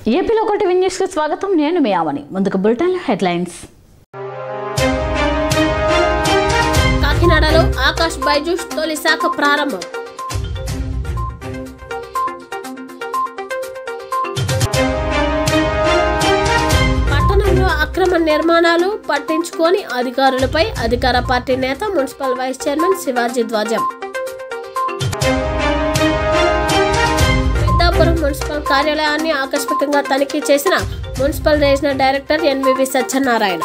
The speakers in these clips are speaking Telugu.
ఏపీలో ఒకటి న్యూస్కి స్వాగతం నేను మీ ఆవని ముందుకు బులెటిన్ హెడ్లైన్స్ కాకినాడలో ఆకాష్ బైజూస్ తొలి శాఖ ప్రారంభం పట్టణంలో అక్రమ నిర్మాణాలు పట్టించుకొని అధికారులపై అధికార పార్టీ నేత మున్సిపల్ వైస్ చైర్మన్ శివాజీ ధ్వజం పెద్దాపురం మున్సిపల్ కార్యాలయాన్ని ఆకస్మికంగా తనిఖీ చేసిన municipal regional director NVV Satyanarayana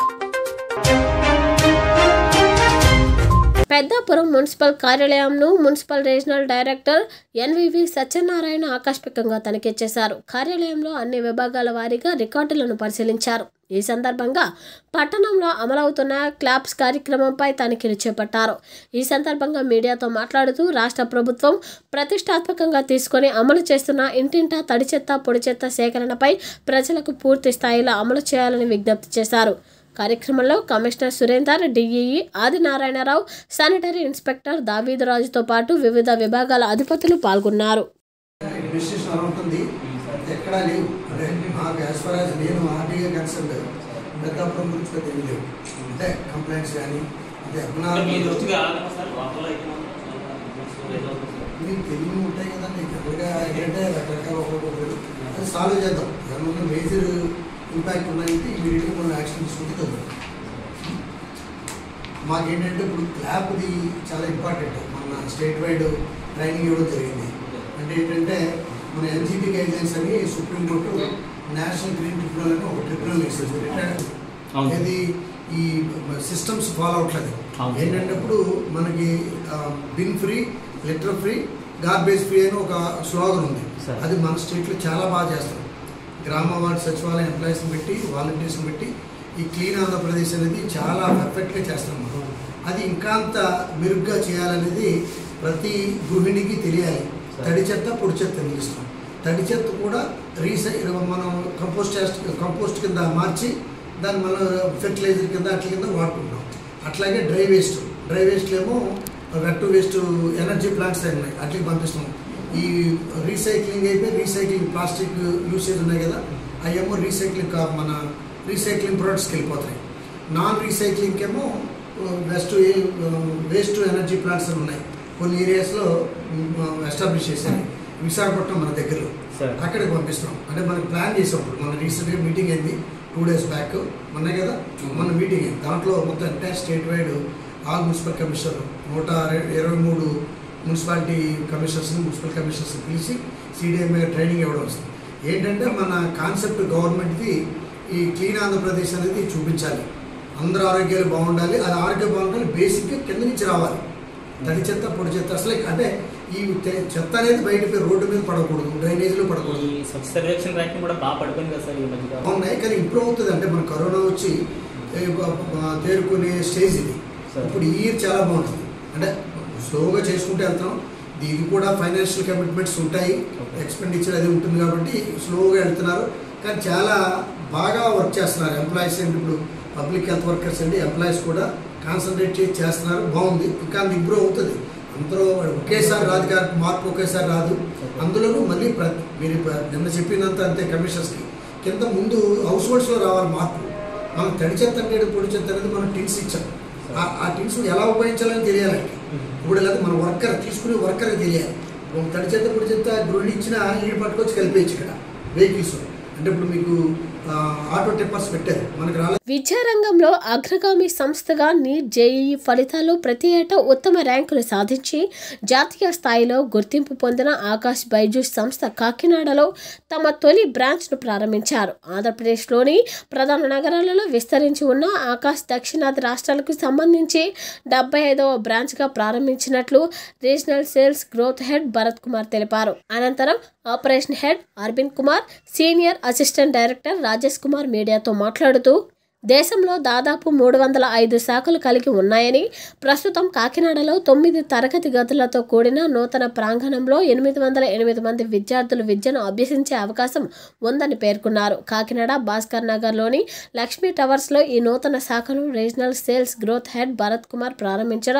Peddapuram municipal కార్యాలయంను municipal regional director NVV Satyanarayana ఆకస్మికంగా తనిఖీ చేశారు కార్యాలయంలో అన్ని విభాగాల వారీగా రికార్డులను పరిశీలించారు ఈ సందర్భంగా పట్టణంలో అమలవుతున్న క్లాప్స్ కార్యక్రమంపై తనిఖీలు చేపట్టారు ఈ సందర్భంగా మీడియాతో మాట్లాడుతూ రాష్ట్ర ప్రభుత్వం ప్రతిష్టాత్మకంగా తీసుకొని అమలు చేస్తున్న ఇంటింటా తడి చెత్త పొడి చెత్త సేకరణపై ప్రజలకు పూర్తి స్థాయిలో అమలు చేయాలని విజ్ఞప్తి చేశారు కార్యక్రమంలో commissioner Surender DEE Adinarayana Rao sanitary inspector దావీదురాజుతో పాటు వివిధ విభాగాల అధిపతులు పాల్గొన్నారు అడ్మినిస్ట్రేషన్ అలా ఉంటుంది ఎక్కడా లేవు అంటే నాకు యాజ్ ఫర్ యాజ్ నేను ఆర్టీఏ కన్సర్న్ పెద్దాపురం గురించి పెద్ద ఏమీ లేవు అంటే కంప్లైంట్స్ కానీ అంటే మీరు అభినాలు వచ్చి ఆగండి సార్ లోపల అయితే మాత్రం మీకు తెలివి ఉంటాయి కదా నీకు ఎక్కడిగా ఏంటంటే రకరకాల ఒక్కొక్కరు అది సాల్వ్ చేద్దాం ఏమన్నా మేజర్ ఇంపాక్ట్ ఉన్నాయంటే ఇమీడియట్గా మనం యాక్షన్ తీసుకుంటే కదా మాకేంటంటే ఇప్పుడు క్లాప్ది చాలా ఇంపార్టెంట్ మన స్టేట్ వైడ్ ట్రైనింగ్ ఇవ్వడం జరిగింది అంటే ఏంటంటే మన ఎన్జీపీ గైడ్లైన్స్ అని సుప్రీంకోర్టు నేషనల్ గ్రీన్ ట్రిబ్యునల్ అని ఒక ట్రిబ్యునల్ ఇస్తుంది రిటైర్డ్ అవును. ఇది ఈ సిస్టమ్స్ ఫాలో అవట్లేదు అవును. ఏంటంటే ఇప్పుడు మనకి bin free litter free garbage free అని ఒక స్లోగన్ ఉంది సరే. అది మన స్టేట్లో చాలా బాగా చేస్తారు గ్రామ వార్డు సచివాలయం ఎంప్లాయీస్ని పెట్టి వాలంటీర్స్ని పెట్టి ఈ క్లీన్ ఆంధ్రప్రదేశ్ అనేది చాలా పర్ఫెక్ట్గా చేస్తాం మనం అది ఇంకా అంత మెరుగ్గా చేయాలనేది ప్రతి గృహిణికి తెలియాలి సరే. తడి చెత్త పొడి చెత్త నిలుస్తాం తడి చెత్త కూడా రీసై మనం కంపోస్ట్ కంపోస్ట్ కింద మార్చి దాన్ని మనం ఫెర్టిలైజర్ కింద అట్ల కింద వాడుకుంటాం అట్లాగే డ్రై వేస్ట్ డ్రై వేస్ట్ ఏమో వెట్ వేస్ట్ ఎనర్జీ ప్లాంట్స్ అయి ఉన్నాయి అట్లకి పంపిస్తాం ఈ రీసైక్లింగ్ అయితే రీసైక్లింగ్ ప్లాస్టిక్ యూసేజ్ ఉన్నాయి కదా అవేమో రీసైక్లింగ్ కా- మన రీసైక్లింగ్ ప్రొడక్ట్స్కి వెళ్ళిపోతాయి నాన్ రీసైక్లింగ్ ఏమో వెస్ట్ వేస్ట్ ఎనర్జీ ప్లాంట్స్ అని ఉన్నాయి కొన్ని ఏరియాస్లో ఎస్టాబ్లిష్ చేశారు విశాఖపట్నం మన దగ్గరలో సరే. అక్కడికి పంపిస్తున్నాం అంటే మనకి ప్లాన్ చేసినప్పుడు మన రీసెంట్గా మీటింగ్ అయింది టూ డేస్ బ్యాక్ మొన్నే కదా మన మీటింగ్ అయింది దాంట్లో మొత్తం entire state wide all municipal commissioner నూట ఇర- ఇరవై మూడు మున్సిపాలిటీ కమిషనర్స్ని మున్సిపల్ కమిషనర్స్ని పిలిచి సిడిఎంఏ ట్రైనింగ్ ఇవ్వడం వస్తుంది ఏంటంటే మన కాన్సెప్ట్ గవర్నమెంట్ది ఈ క్లీన్ ఆంధ్రప్రదేశ్ అనేది చూపించాలి అందరూ ఆరోగ్యాలు బాగుండాలి అది ఆరోగ్యం బాగుండాలి బేసిక్గా కింద నుంచి రావాలి తడి చెత్త పొడి చెత్త అసలు అంటే ఈ తె- చెత్త అనేది బయట రోడ్డు మీద పడకూడదు డ్రైనేజీలో పడకూడదు ఈ స్వచ్ఛ సర్వేక్షణ ర్యాంకింగ్ కూడా బాగా పడిపోయింది కదా సార్ ఈ మధ్య ఉన్నాయి కానీ ఇంప్రూవ్ అవుతుంది అంటే మన కరోనా వచ్చి ఏ, బ- బ- తేరుకునే స్టేజ్ ఇది సరే. ఇప్పుడు ఈ ఇయర్ చాలా బాగుంటుంది అంటే స్లోగా చేసుకుంటూ వెళ్తాం ఇది కూడా ఫైనాన్షియల్ కమిట్మెంట్స్ ఉంటాయి Okay. ఎక్స్పెండిచర్ అది ఉంటుంది కాబట్టి స్లోగా వెళ్తున్నారు కానీ చాలా బాగా వర్క్ చేస్తున్నారు ఎంప్లాయీస్ అండ్ ఇప్పుడు పబ్లిక్ హెల్త్ వర్కర్స్ అండి ఎంప్లాయీస్ కూడా కాన్సన్ట్రేట్ చేసి చేస్తున్నారు బాగుంది ఇంకా ఇంప్రూవ్ అవుతుంది అందరూ ఒకేసారి రాదు కాబట్టి మార్పు ఒకేసారి రాదు అందులోనూ మళ్ళీ ప్ర- మీరు ఇప్పుడు నిన్న చెప్పినంత అంతే కమిషనర్స్కి కింద ముందు హౌస్ హోల్డ్స్లో రావాలి మార్పు మనం తడి చెత్త అంటే పొడి చెత్త అనేది మనం టిన్స్ ఇచ్చాం ఆ- ఆ టిన్స్ ఎలా ఉపయోగించాలని తెలియాలండి ఇప్పుడు లేదా మన వర్కర్ తీసుకునే వర్కర్కి తెలియాలి ఒక తడి చెత్త పొడి చెత్త గృహిణి ఇచ్చిన ఈడు పట్టుకొచ్చి కలిపేయచ్చు ఇక్కడ వెహికల్స్ అంటే ఇప్పుడు మీకు ఆ, ఆటో టిప్పర్స్ పెట్టారు మనకి రాలేదు విద్యారంగంలో అగ్రగామి సంస్థగా నీట్ జేఈఈ ఫలితాల్లో ప్రతి ఏటా ఉత్తమ ర్యాంకులు సాధించి జాతీయ స్థాయిలో గుర్తింపు పొందిన ఆకాష్ బైజూస్ సంస్థ కాకినాడలో తమ తొలి బ్రాంచ్ను ప్రారంభించారు ఆంధ్రప్రదేశ్లోని ప్రధాన నగరాలలో విస్తరించి ఉన్న ఆకాష్ దక్షిణాది రాష్ట్రాలకు సంబంధించి డెబ్బై ఐదవ బ్రాంచ్గా ప్రారంభించినట్లు regional sales growth head Bharat Kumar తెలిపారు అనంతరం operation head Arvind Kumar senior assistant director Rajesh Kumar మీడియాతో మాట్లాడుతూ దేశంలో దాదాపు మూడు వందల ఐదు శాఖలు కలిగి ఉన్నాయని ప్రస్తుతం కాకినాడలో తొమ్మిది తరగతి గదులతో కూడిన నూతన ప్రాంగణంలో ఎనిమిది వందల ఎనిమిది మంది విద్యార్థులు విద్యను అభ్యసించే అవకాశం ఉందని పేర్కొన్నారు కాకినాడ భాస్కర్ నగర్లోని లక్ష్మీ టవర్స్లో ఈ నూతన శాఖను regional sales growth head Bharat Kumar ప్రారంభించడం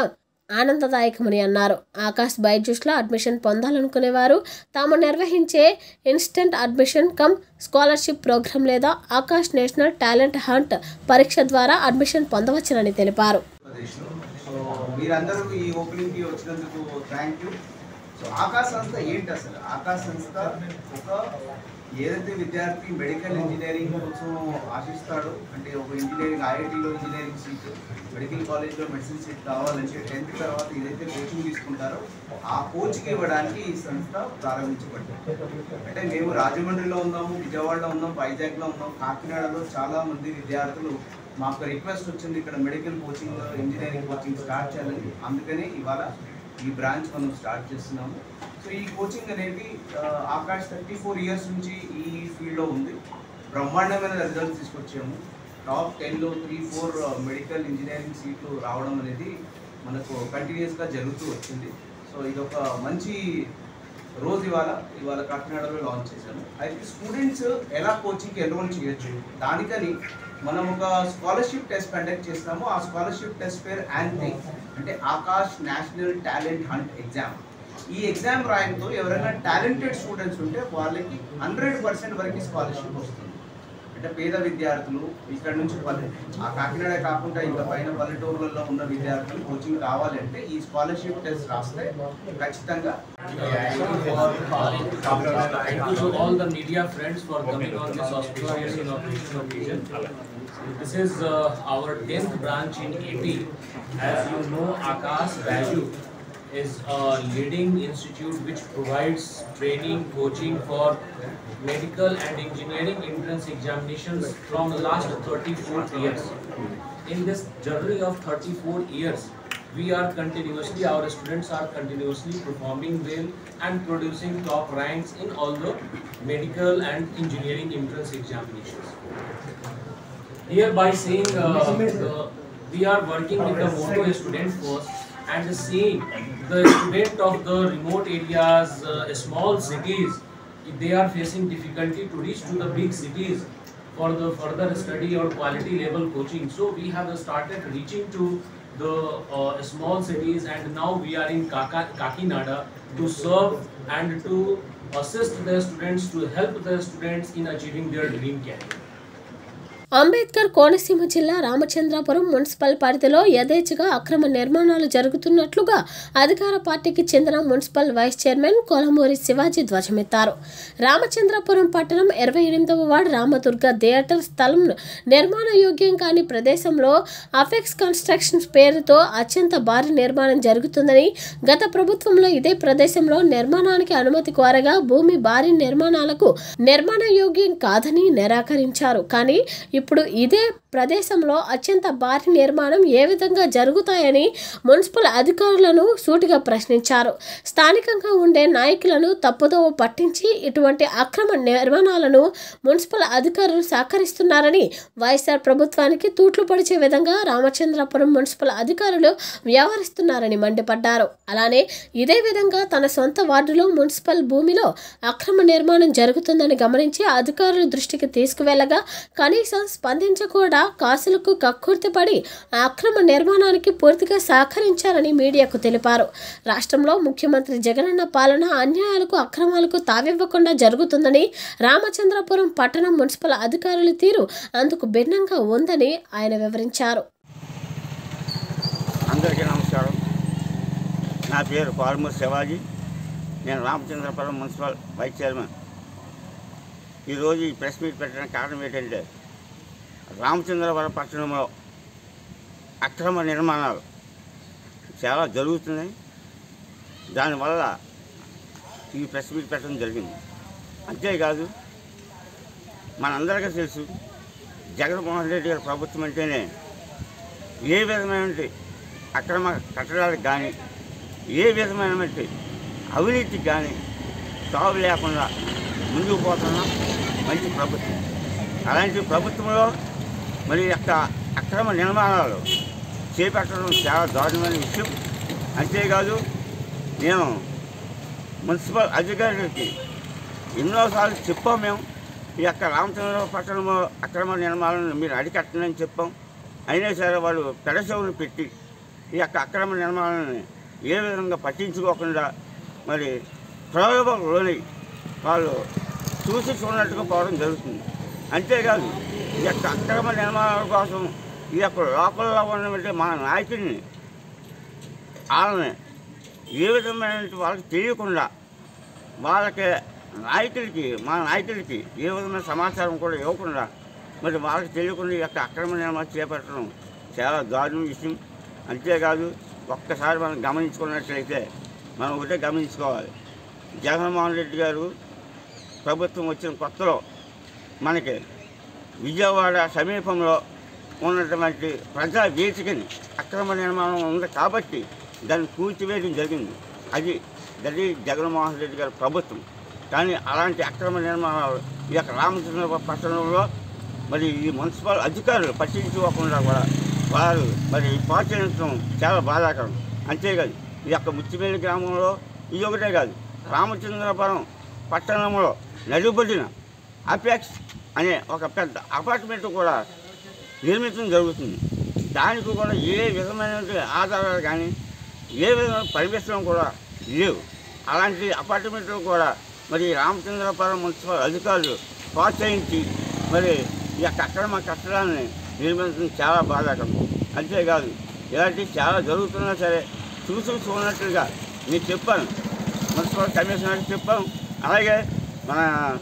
ఆనందదాయకమని అన్నారు ఆకాశ్ బైజూస్లో అడ్మిషన్ పొందాలనుకునేవారు తాము నిర్వహించే instant admission cum scholarship program లేదా ఆకాశ్ నేషనల్ టాలెంట్ హంట్ పరీక్ష ద్వారా అడ్మిషన్ పొందవచ్చునని తెలిపారు ఆంధ్రప్రదేశ్లో సో మీరందరూ ఈ ఓపెనింగ్కి వచ్చినందుకు థ్యాంక్ యూ సో ఆకాశ సంస్థ ఏంటి అసలు ఆకాశ సంస్థ ఒక ఏదైతే విద్యార్థి మెడికల్ ఇంజనీరింగ్ కోసం ఆశిస్తాడో అంటే ఒక ఇంజనీరింగ్ ఐఐటీలో ఇంజనీరింగ్ సీట్ మెడికల్ కాలేజ్లో మెడిసిన్ సీట్ కావాలంటే టెన్త్ తర్వాత ఏదైతే కోచింగ్ తీసుకుంటారో ఆ కోచింగ్ ఇవ్వడానికి ఈ సంస్థ ప్రారంభించబడింది అంటే మేము రాజమండ్రిలో ఉన్నాము విజయవాడలో ఉన్నాం వైజాగ్లో ఉన్నాం కాకినాడలో చాలా మంది విద్యార్థులు మాకు రిక్వెస్ట్ వచ్చింది ఇక్కడ medical coaching engineering coaching start చేయాలని అందుకనే ఇవాళ ఈ బ్రాంచ్ మనం స్టార్ట్ చేస్తున్నాము సో ఈ కోచింగ్ అనేది ఆ, ఆకాష్ థర్టీ ఫోర్ ఇయర్స్ నుంచి ఈ ఫీల్డ్లో ఉంది బ్రహ్మాండమైన రిజల్ట్స్ తీసుకొచ్చాము టాప్ టెన్లో త్రీ ఫోర్ మెడికల్ ఇంజనీరింగ్ సీట్లు రావడం అనేది మనకు కంటిన్యూస్గా జరుగుతూ వచ్చింది సో ఇది ఒక మంచి రోజు ఇవాళ ఇవాళ కాకినాడలో లాంచ్ చేశాను అయితే స్టూడెంట్స్ ఎలా కోచింగ్కి ఎన్రోల్ చేయొచ్చు దానికని మనం ఒక స్కాలర్షిప్ టెస్ట్ కండక్ట్ చేస్తాము ఆ స్కాలర్షిప్ టెస్ట్ పేరు యాంటీ అంటే Aakash national talent hunt exam ఈ ఎగ్జామ్ రాయడంతో ఎవరైనా టాలెంటెడ్ స్టూడెంట్స్ ఉంటే వాళ్ళకి హండ్రెడ్ పర్సెంట్ వరకు స్కాలర్షిప్ వస్తుంది అంటే పేద విద్యార్థులు ఇక్కడ నుంచి పల్లె ఆ కాకినాడ కాకుండా ఇంకా పైన పల్లెటూర్లలో ఉన్న విద్యార్థులు కోచింగ్ కావాలంటే ఈ స్కాలర్షిప్ టెస్ట్ రాస్తే ఖచ్చితంగా Thank you to all the media friends for coming on this auspicious inauguration occasion. This is uh, our 10th branch in AP. As you know, Akash Baju is a leading institute which provides training, coaching for medical and engineering entrance examinations from the last 34 years. In this journey of 34 years, we are continuously, our students are continuously performing well and producing top ranks in all the medical and engineering entrance examinations. Here by saying uh, the, we are working with the motto student first and seeing the student of the remote areas, uh, small cities, they are facing difficulty to reach to the big cities for the further study or quality level coaching. So we have started reaching to the uh, small cities and now we are in Kaka, Kakinada to serve and to assist the students to help the students in achieving their dream career. Ambedkar Konaseema జిల్లా రామచంద్రాపురం మున్సిపల్ పరిధిలో యథేచ్ఛగా అక్రమ నిర్మాణాలు జరుగుతున్నట్లుగా అధికార పార్టీకి చెందిన municipal vice chairman Kolamuri Shivaji ధ్వజమెత్తారు రామచంద్రాపురం పట్టణం ఇరవై ఎనిమిదవ వార్డు రామదుర్గ థియేటర్ స్థలం నిర్మాణ యోగ్యం కాని ప్రదేశంలో అఫెక్స్ కన్స్ట్రక్షన్స్ పేరుతో అత్యంత భారీ నిర్మాణం జరుగుతుందని గత ప్రభుత్వంలో ఇదే ప్రదేశంలో నిర్మాణానికి అనుమతి కోరగా భూమి భారీ నిర్మాణాలకు నిర్మాణ యోగ్యం కాదని నిరాకరించారు కానీ ఇప్పుడు ఇదే ప్రదేశంలో అత్యంత భారీ నిర్మాణం ఏ విధంగా జరుగుతాయని మున్సిపల్ అధికారులను సూటిగా ప్రశ్నించారు స్థానికంగా ఉండే నాయకులను తప్పుదోవ పట్టించి ఇటువంటి అక్రమ నిర్మాణాలను మున్సిపల్ అధికారులు సహకరిస్తున్నారని వైఎస్ఆర్ ప్రభుత్వానికి తూట్లు పొడిచే విధంగా రామచంద్రపురం మున్సిపల్ అధికారులు వ్యవహరిస్తున్నారని మండిపడ్డారు అలానే ఇదే విధంగా తన సొంత వార్డులో మున్సిపల్ భూమిలో అక్రమ నిర్మాణం జరుగుతుందని గమనించి అధికారుల దృష్టికి తీసుకువెళ్లగా కనీసం స్పందించకుండా కాసులకు కక్కుర్తిపడి ఆ అక్రమ నిర్మాణానికి పూర్తిగా సహకరించారని మీడియాకు తెలిపారు రాష్ట్రంలో ముఖ్యమంత్రి జగనన్న పాలన అన్యాయాలకు అక్రమాలకు తావివ్వకుండా జరుగుతుందని రామచంద్రపురం పట్టణ మున్సిపల్ అధికారుల తీరు అందుకు భిన్నంగా ఉందని ఆయన వివరించారు అందరికీ నమస్కారం నా పేరు పాల్మూరు శివాజీ నేను రామచంద్రపురం మున్సిపల్ వైస్ చైర్మన్ ఈరోజు ఈ ప్రెస్ మీట్ పెట్టడానికి కారణం ఏంటంటే రామచంద్రపురం పట్టణంలో అక్రమ నిర్మాణాలు చాలా జరుగుతున్నాయి దానివల్ల ఈ ప్రెస్ మీట్ పెట్టడం జరిగింది అంతేకాదు మనందరికీ తెలుసు జగన్మోహన్ రెడ్డి గారి ప్రభుత్వం అంటేనే ఏ విధమైనటువంటి అక్రమ కట్టడాలకు కానీ ఏ విధమైనటువంటి అవినీతికి కానీ తావు లేకుండా ముందుకు పోతున్న మంచి ప్రభుత్వం అలాంటి ప్రభుత్వంలో మరి యొక్క అక్రమ నిర్మాణాలు చేపట్టడం చాలా దారుణమైన విషయం అంతేకాదు నేను మున్సిపల్ అధికారులకి ఎన్నోసార్లు చెప్పాం మేము ఈ యొక్క రామచంద్ర పట్టణంలో అక్రమ నిర్మాణాలను మీరు అరికట్టనని చెప్పాం అయినా సరే వాళ్ళు పెడసవులు పెట్టి ఈ యొక్క అక్రమ నిర్మాణాన్ని ఏ విధంగా పట్టించుకోకుండా మరి ప్రలోభంలోని వాళ్ళు చూసి చూడనట్టుగా పోవడం జరుగుతుంది అంతేకాదు ఈ యొక్క అక్రమ నిర్మాణాల కోసం ఈ యొక్క లోకల్లో ఉన్నటువంటి మా నాయకుడిని వాళ్ళని ఏ విధమైన వాళ్ళకి తెలియకుండా వాళ్ళకి నాయకులకి మా నాయకులకి ఏ విధమైన సమాచారం కూడా ఇవ్వకుండా మరి వాళ్ళకి తెలియకుండా ఈ యొక్క అక్రమ నిర్మాణం చేపట్టడం చాలా దారుణ విషయం అంతేకాదు ఒక్కసారి మనం గమనించుకున్నట్లయితే మనం ఒకటే గమనించుకోవాలి జగన్మోహన్ రెడ్డి గారు ప్రభుత్వం వచ్చిన కొత్తలో మనకి విజయవాడ సమీపంలో ఉన్నటువంటి ప్రజా వేదికని అక్రమ నిర్మాణం ఉంది కాబట్టి దాన్ని కూల్చివేయడం జరిగింది అది అది జగన్మోహన్ రెడ్డి గారి ప్రభుత్వం కానీ అలాంటి అక్రమ నిర్మాణాలు ఈ యొక్క రామచంద్ర పట్టణంలో మరి ఈ మున్సిపల్ అధికారులు పట్టించుకోకుండా కూడా వారు మరి ప్రోత్సహించడం చాలా బాధాకరం అంతేకాదు ఈ యొక్క ముచ్చిమేలి గ్రామంలో ఇది ఒకటే కాదు రామచంద్రపురం పట్టణంలో నలుబడిన అపెక్స్ అనే ఒక పెద్ద అపార్ట్మెంట్ కూడా నిర్మించడం జరుగుతుంది దానికి కూడా ఏ విధమైన ఆధారాలు కానీ ఏ విధమైన పర్మిషన్ కూడా లేవు అలాంటి అపార్ట్మెంట్లు కూడా మరి రామచంద్రపురం మున్సిపల్ అధికారులు ప్రోత్సహించి మరి ఈ యొక్క అక్రమ కట్టడాన్ని నిర్మించడం చాలా బాధాకరం అంతేకాదు ఇలాంటివి చాలా జరుగుతున్నా సరే చూసి చూడనట్లుగా నేను చెప్పాను మున్సిపల్ కమిషనర్కి చెప్పాను అలాగే మన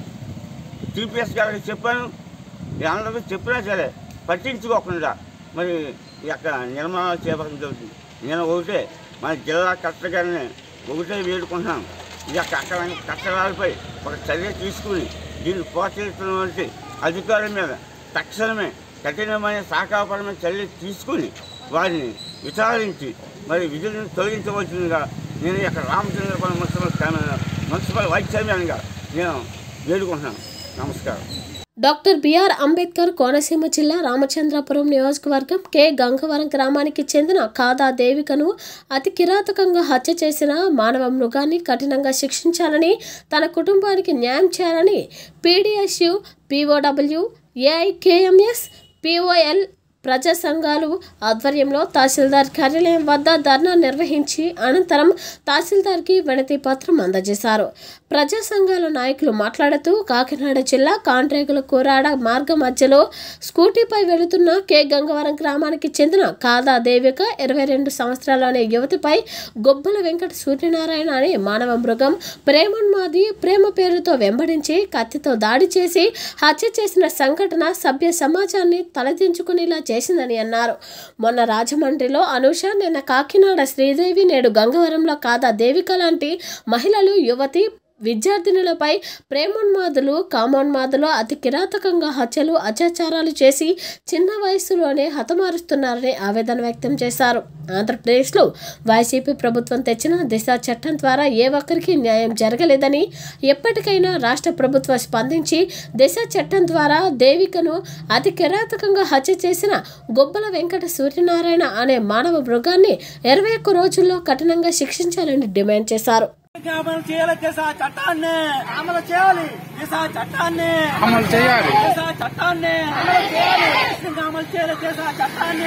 టీపీఎస్ గారికి చెప్పాను అందరికీ చెప్పినా సరే పట్టించుకోకుండా మరి ఈ యొక్క నిర్మాణాలు చేపట్టడం జరుగుతుంది నేను ఒకటే మన జిల్లా కలెక్టర్ గారిని ఒకటే వేడుకుంటున్నాను ఈ యొక్క అక్కడ కట్టడాలపై ఒక చర్య తీసుకుని దీన్ని ప్రోత్సహిస్తున్నటువంటి అధికారుల మీద తక్షణమే కఠినమైన శాఖాపరమైన చర్యలు తీసుకుని వారిని విచారించి మరి విధులను తొలగించవలసిందిగా నేను ఈ యొక్క Ramachandrapuram municipal chairman municipal vice చైర్మన్గా నేను వేడుకుంటున్నాను నమస్కారం డాక్టర్ బిఆర్ అంబేద్కర్ కోనసీమ జిల్లా రామచంద్రపురం నియోజకవర్గం కె గంగవరం గ్రామానికి చెందిన కాదా దేవికను అతి కిరాతకంగా హత్య చేసిన మానవ మృగాన్ని కఠినంగా శిక్షించాలని తన కుటుంబానికి న్యాయం చేయాలని పీడిఎస్యు పీఓడబ్ల్యూ ఏఐకేఎంఎస్ పిఓఎల్ ప్రజా సంఘాలు ఆధ్వర్యంలో తహసీల్దార్ కార్యాలయం వద్ద ధర్నా నిర్వహించి అనంతరం తహసీల్దార్కి వినతి పత్రం అందజేశారు ప్రజా సంఘాల నాయకులు మాట్లాడుతూ కాకినాడ జిల్లా కాండ్రేగుల కూరాడ మార్గ మధ్యలో స్కూటీపై వెళుతున్న కె గంగవరం గ్రామానికి చెందిన కాదా దేవిక ఇరవై రెండు సంవత్సరాలనే యువతిపై గొబ్బల వెంకట సూర్యనారాయణ అనే మానవ మృగం ప్రేమన్మాది ప్రేమ పేరుతో వెంబడించి కత్తితో దాడి చేసి హత్య చేసిన సంఘటన సభ్య సమాజాన్ని తలదించుకునేలా చేసిందని అన్నారు మొన్న రాజమండ్రిలో అనూష నిన్న కాకినాడ శ్రీదేవి నేడు గంగవరంలో కాదా దేవిక లాంటి మహిళలు యువతి విద్యార్థినులపై ప్రేమోన్మాదులు కామోన్మాదులు అతి కిరాతకంగా హత్యలు అత్యాచారాలు చేసి చిన్న వయసులోనే హతమారుస్తున్నారని ఆవేదన వ్యక్తం చేశారు ఆంధ్రప్రదేశ్లో వైసీపీ ప్రభుత్వం తెచ్చిన దిశ చట్టం ద్వారా ఏ ఒక్కరికి న్యాయం జరగలేదని ఎప్పటికైనా రాష్ట్ర ప్రభుత్వం స్పందించి దిశ చట్టం ద్వారా దేవికను అతి కిరాతకంగా హత్య చేసిన గొబ్బల వెంకట సూర్యనారాయణ అనే మానవ మృగాన్ని ఇరవై ఒక్క రోజుల్లో కఠినంగా శిక్షించాలని డిమాండ్ చేశారు అమలు చేయాలి దిశా చట్టాన్ని అమలు చేయాలి దిశా చట్టాన్ని అమలు చేయాలి దిశా చట్టాన్ని అమలు చేయాలి అమలు చేయాలి దిశా చట్టాన్ని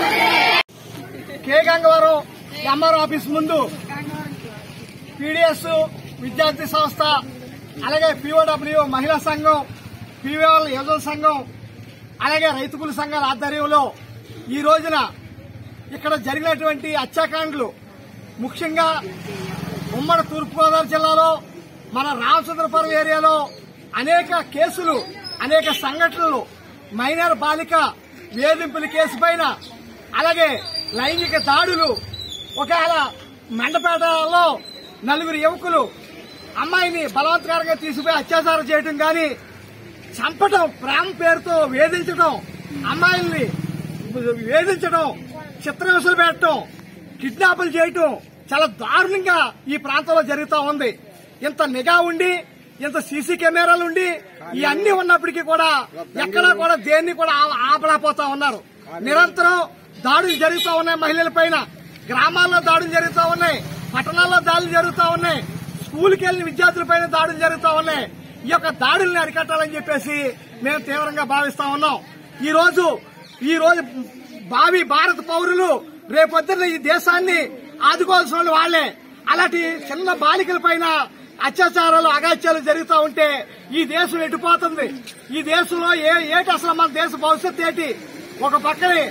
కే గంగవరం ఎంఆర్ ఆఫీస్ ముందు పీడిఎస్ విద్యార్థి సంస్థ అలాగే పిఓడబ్ల్యూ మహిళా సంఘం పిఓఎల్ యువజన సంఘం అలాగే రైతు కూలి సంఘాల ఆధ్వర్యంలో ఈ రోజున ఇక్కడ జరిగినటువంటి హత్యాకాండలు ముఖ్యంగా ఉమ్మడి తూర్పుగోదావరి జిల్లాలో మన రామచంద్రపురం ఏరియాలో అనేక కేసులు అనేక సంఘటనలు మైనర్ బాలిక వేధింపుల కేసు పైన అలాగే లైంగిక దాడులు ఒకవేళ మండపేటలో నలుగురు యువకులు అమ్మాయిని బలవత్కరంగా తీసుకుపోయి అత్యాచారం చేయడం కానీ చంపటం ప్రేమ పేరుతో వేధించడం అమ్మాయిల్ని వేధించడం చిత్రహింసలు పెట్టడం కిడ్నాపులు చేయటం చాలా దారుణంగా ఈ ప్రాంతంలో జరుగుతూ ఉంది ఇంత నిఘా ఉండి ఇంత సీసీ కెమెరాలు ఉండి ఇవన్నీ ఉన్నప్పటికీ కూడా ఎక్కడా కూడా దేన్ని కూడా ఆ- ఆపలేకపోతా ఉన్నారు నిరంతరం దాడులు జరుగుతూ ఉన్నాయి మహిళల పైన గ్రామాల్లో దాడులు జరుగుతూ ఉన్నాయి పట్టణాల్లో దాడులు జరుగుతూ ఉన్నాయి స్కూల్కి వెళ్ళిన విద్యార్థుల పైన దాడులు జరుగుతూ ఉన్నాయి ఈ యొక్క దాడుల్ని అరికట్టాలని చెప్పేసి మేము తీవ్రంగా భావిస్తా ఉన్నాం ఈ రోజు ఈ రోజు భావి భారత పౌరులు రేపొద్దున ఈ దేశాన్ని ఆదుకోవాల్సిన వాళ్ళు వాళ్లే అలాంటి చిన్న బాలికల పైన అత్యాచారాలు అగాత్యాలు జరుగుతూ ఉంటే ఈ దేశం ఎటుపోతుంది ఈ దేశంలో ఏ ఏటి అసలు మన దేశ భవిష్యత్తు ఏంటి ఒక పక్కనే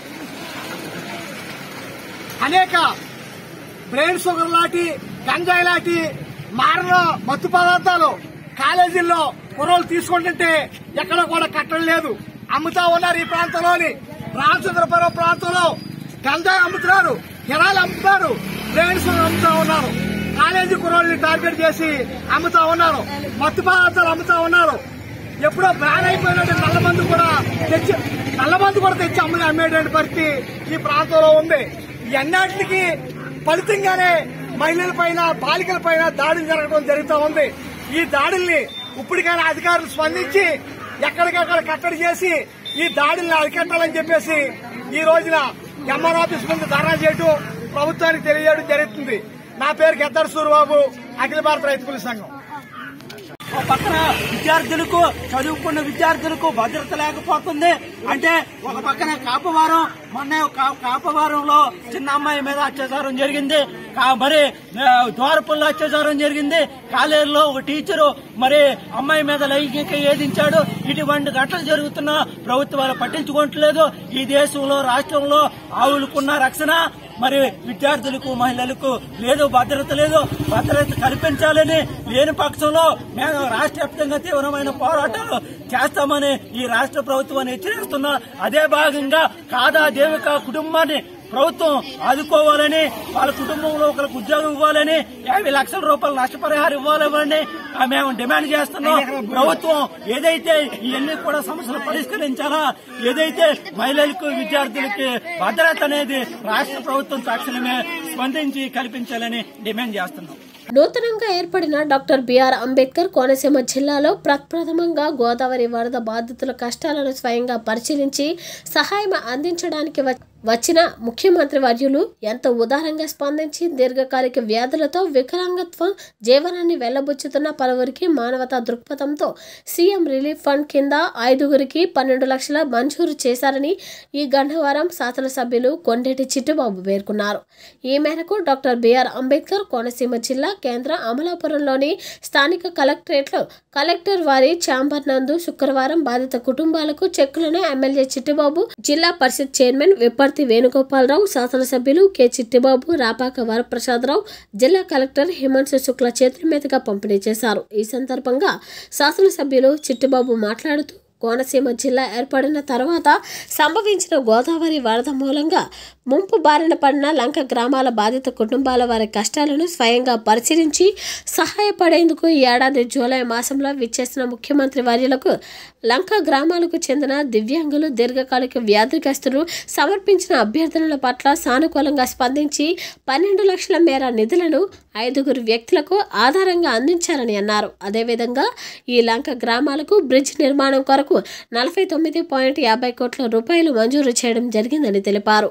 అనేక బ్రెయిన్ షుగర్ లాంటి గంజాయి లాంటి మారిన మత్తు పదార్థాలు కాలేజీల్లో కుర్రోలు తీసుకుంటుంటే ఎక్కడ కూడా కట్టడం లేదు అమ్ముతా ఉన్నారు ఈ ప్రాంతంలోని రామచంద్రపురం ప్రాంతంలో గంజాయి అమ్ముతున్నారు కిరాలు అమ్ముతున్నారు బ్రెయిన్ షుగర్ అమ్ముతా ఉన్నారు కాలేజీ కుర్రోళ్ళని టార్గెట్ చేసి అమ్ముతా ఉన్నారు మత్తు పదార్థాలు అమ్ముతా ఉన్నారు ఎప్పుడో బ్యాన్ అయిపోయినట్టు నల్లమందు కూడా తెచ్చి నల్లమందు కూడా తెచ్చి అమ్ముని అమ్మేటువంటి పరిస్థితి ఈ ప్రాంతంలో ఉంది ఎన్నాటికి ఫలితంగానే మహిళల పైన బాలికల పైన దాడులు జరగడం జరుగుతూ ఉంది ఈ దాడుల్ని ఇప్పటికైనా అధికారులు స్పందించి ఎక్కడికక్కడ కట్టడి చేసి ఈ దాడుల్ని అరికట్టాలని చెప్పేసి ఈ రోజున ఎంఆర్ ఆఫీస్ ముందు ధర్నా చేయడం ప్రభుత్వానికి తెలియజేయడం జరుగుతుంది నా పేరు గద్దర్ సూరిబాబు అఖిల భారత రైతు కూలీ సంఘం ఒక పక్కన విద్యార్థులకు చదువుకున్న విద్యార్థులకు భద్రత లేకపోతుంది అంటే ఒక పక్కన కాపవారం మొన్న కా- కాపవారంలో చిన్న అమ్మాయి మీద అత్యాచారం జరిగింది కా- మరి ఆ, ద్వారపుల్లో అత్యాచారం జరిగింది కాలేజీలో ఒక టీచరు మరి అమ్మాయి మీద లైంగిక ఏదించాడు ఇటువంటి ఘటనలు జరుగుతున్నా ప్రభుత్వాలు పట్టించుకోవట్లేదు ఈ దేశంలో రాష్ట్రంలో ఆవులకున్న రక్షణ మరి విద్యార్థులకు మహిళలకు లేదు భద్రత లేదు భద్రత కల్పించాలని లేని పక్షంలో మేము రాష్ట్ర వ్యాప్తంగా తీవ్రమైన పోరాటాలు చేస్తామని ఈ రాష్ట్ర ప్రభుత్వాన్ని హెచ్చరిస్తున్నా అదే భాగంగా కాదా దేవిక కుటుంబాన్ని ప్రభుత్వం ఆదుకోవాలని వాళ్ళ కుటుంబంలో ఒకరికి ఉద్యోగం ఇవ్వాలని యాభై లక్షల రూపాయలు నష్టపరిహారం ఇవ్వాలని ఆ, మేము డిమాండ్ చేస్తున్నాం ప్రభుత్వం ఏదైతే ఇవన్నీ కూడా సమస్యలు పరిష్కరించాలా ఏదైతే మహిళలకు విద్యార్థులకి భద్రత అనేది రాష్ట్ర ప్రభుత్వం తక్షణమే స్పందించి కల్పించాలని డిమాండ్ చేస్తున్నాం నూతనంగా ఏర్పడిన డాక్టర్ బిఆర్ అంబేద్కర్ కోనసీమ జిల్లాలో ప్రప్రథమంగా గోదావరి వరద బాధితుల కష్టాలను స్వయంగా పరిశీలించి సహాయం అందించడానికి వ- వచ్చిన ముఖ్యమంత్రి వర్యులు ఎంతో ఉదారంగా స్పందించి దీర్ఘకాలిక వ్యాధులతో వికలాంగత్వం జీవనాన్ని వెళ్లబుచ్చుతున్న పలువురికి మానవతా దృక్పథంతో సీఎం రిలీఫ్ ఫండ్ కింద ఐదుగురికి పన్నెండు లక్షల మంజూరు చేశారని ఈ గంధవారం శాసనసభ్యులు కొండేటి చిట్టుబాబు పేర్కొన్నారు ఈ మేరకు డాక్టర్ బిఆర్ అంబేద్కర్ కోనసీమ జిల్లా కేంద్ర అమలాపురంలోని స్థానిక కలెక్టరేట్లో కలెక్టర్ వారి ఛాంబర్ నందు శుక్రవారం బాధిత కుటుంబాలకు చెక్కులను ఎమ్మెల్యే చిట్టిబాబు జిల్లా పరిషత్ చైర్మన్ విప్పర్తి వేణుగోపాలరావు శాసనసభ్యులు కె చిట్టిబాబు రాపాక వరప్రసాదరావు జిల్లా కలెక్టర్ హిమాంశు శుక్ల చేతుల మీదుగా పంపిణీ చేశారు ఈ సందర్భంగా శాసనసభ్యులు చిట్టిబాబు మాట్లాడుతూ కోనసీమ జిల్లా ఏర్పడిన తర్వాత సంభవించిన గోదావరి వరద మూలంగా ముంపు బారిన పడిన లంక గ్రామాల బాధిత కుటుంబాల వారి కష్టాలను స్వయంగా పరిశీలించి సహాయపడేందుకు ఈ ఏడాది జూలై మాసంలో విచ్చేసిన ముఖ్యమంత్రి వర్యులకు లంక గ్రామాలకు చెందిన దివ్యాంగులు దీర్ఘకాలిక వ్యాధిగ్రస్తులు సమర్పించిన అభ్యర్థనల పట్ల సానుకూలంగా స్పందించి పన్నెండు లక్షల మేర నిధులను ఐదుగురు వ్యక్తులకు ఆధారంగా అందించారని అన్నారు అదేవిధంగా ఈ లంక గ్రామాలకు బ్రిడ్జ్ నిర్మాణం కొరకు నలభై తొమ్మిది పాయింట్ యాభై కోట్ల రూపాయలు మంజూరు చేయడం జరిగిందని తెలిపారు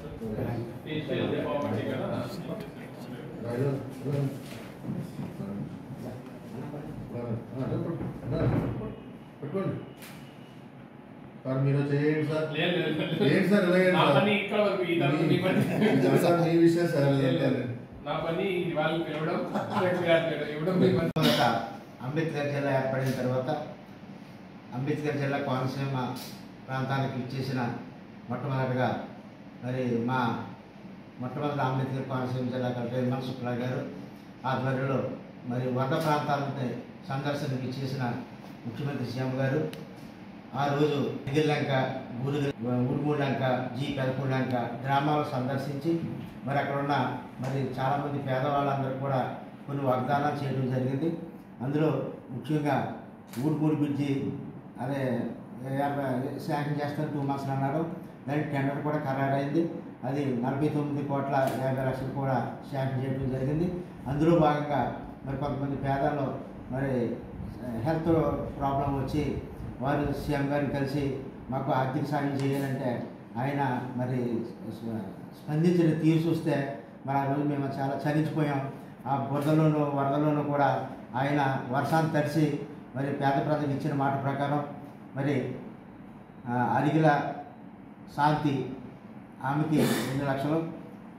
పెట్టుకోండి సార్ మీరు చేయండి సార్ లేదు, లేదు. ఏంటి సార్ ఇలా నా ఏంటి పని ఇక్కడ వరకు, ఈ తర్వాత మీ పని. ఇది సార్ మీ విషయం సార్ లేదు, ఇదంతా. లేదు. నా పని వాళ్ళు పిలవడం పిలవడం, ఇవ్వడం మీ పని. తర్వాత అంబేద్కర్ జిల్లా ఏర్పడిన తర్వాత అంబేద్కర్ జిల్లా కోనసీమ ప్రాంతానికి ఇచ్చేసిన మొట్టమొదటిగా మరి మా మొట్టమొదటి అంబేద్కర్ కోనసీమ జిల్లా కలెక్టర్ ఇమాన్ శుక్లా గారు ఆధ్వర్యంలో మరి వరద ప్రాంతాలని సందర్శనకి ఇచ్చేసిన ముఖ్యమంత్రి సీఎం గారు ఆ రోజు లంక ఊరు ఉరుమూలంక జీ పెదపూలంక గ్రామాలు సందర్శించి మరి అక్కడ ఉన్న మరి చాలామంది పేదవాళ్ళందరూ కూడా కొన్ని వాగ్దానాలు చేయడం జరిగింది అందులో ముఖ్యంగా ఊరుమూరు బ్రిడ్జి అదే యాభై శాంక్షన్ చేస్తాను టూ మంత్స్ అన్నారు దానికి టెండర్ కూడా ఖరారైంది అది నలభై తొమ్మిది కోట్ల యాభై లక్షలు కూడా శాంక్షన్ చేయడం జరిగింది అందులో భాగంగా మరి కొంతమంది పేదల్లో మరి హెల్త్ ప్రాబ్లం వచ్చి వారు సీఎం గారిని కలిసి మాకు ఆర్థిక సాయం చేయాలంటే ఆయన మరి స్ప- స్పందించిన తీరు చూస్తే మరి ఆ రోజు మేము చాలా చలించిపోయాం ఆ బురదలోనూ వరదలోనూ కూడా ఆయన వర్షాన్ని తడిసి మరి పేద ప్రజలకు ఇచ్చిన మాట ప్రకారం మరి ఆ, అరిగిల శాంతి ఆమెకి రెండు లక్షలు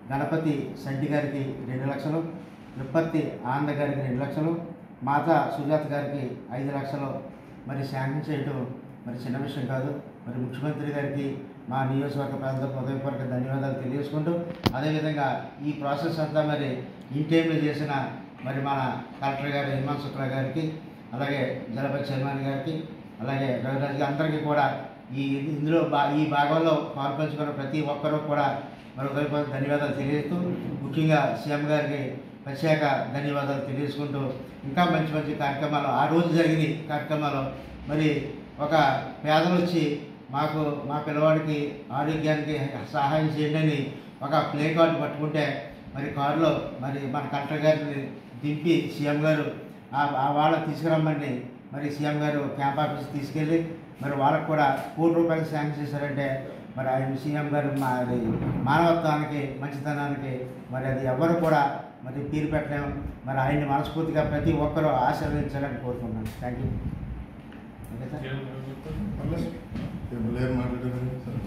గణపతి సంటి గారికి రెండు లక్షలు విప్పత్తి ఆనంద గారికి రెండు లక్షలు మాతా సుజాత గారికి ఐదు లక్షలు మరి శాంక్షన్ చేయడం మరి చిన్న విషయం కాదు మరి ముఖ్యమంత్రి గారికి మా నియోజకవర్గ ప్రజలకు హృదయపూర్వక ధన్యవాదాలు తెలియజేసుకుంటూ అదేవిధంగా ఈ ప్రాసెస్ అంతా మరి ఈ టైంలో చేసిన మరి మన కలెక్టర్ గారు హిమాన్ శుక్లా గారికి అలాగే జలపతి చైర్మన్ గారికి అలాగే రవిరాజు గారు అందరికీ కూడా ఈ ఇందులో బా ఈ భాగంలో పాల్పంచుకున్న ప్రతి ఒక్కరూ కూడా మరి హృదయపూర్వక ధన్యవాదాలు తెలియజేస్తూ ముఖ్యంగా సీఎం గారికి ప్రత్యేక ధన్యవాదాలు తెలియజేసుకుంటూ ఇంకా మంచి మంచి కార్యక్రమాలు ఆ రోజు జరిగిన కార్యక్రమాలు మరి ఒక పేదలు వచ్చి మాకు మా పిల్లవాడికి ఆరోగ్యానికి సహాయం చేయండి అని ఒక ప్లే కార్డు పట్టుకుంటే మరి కారులో మరి మన కలెక్టర్ గారిని దింపి సీఎం గారు ఆ- ఆ వాళ్ళని తీసుకురమ్మని మరి సీఎం గారు క్యాంప్ ఆఫీస్ తీసుకెళ్ళి మరి వాళ్ళకు కూడా కోటి రూపాయలు శాంక్షన్ చేశారంటే మరి ఆయన సీఎం గారు మా అది మానవత్వానికి మంచితనానికి మరి అది ఎవరు కూడా మరి పేరు పెట్టలేము మరి ఆయన్ని మనస్ఫూర్తిగా ప్రతి ఒక్కరూ ఆశీర్వదించాలని కోరుకుంటున్నాను థ్యాంక్ యూ ఓకే సార్ లేరు మాట్లాడారు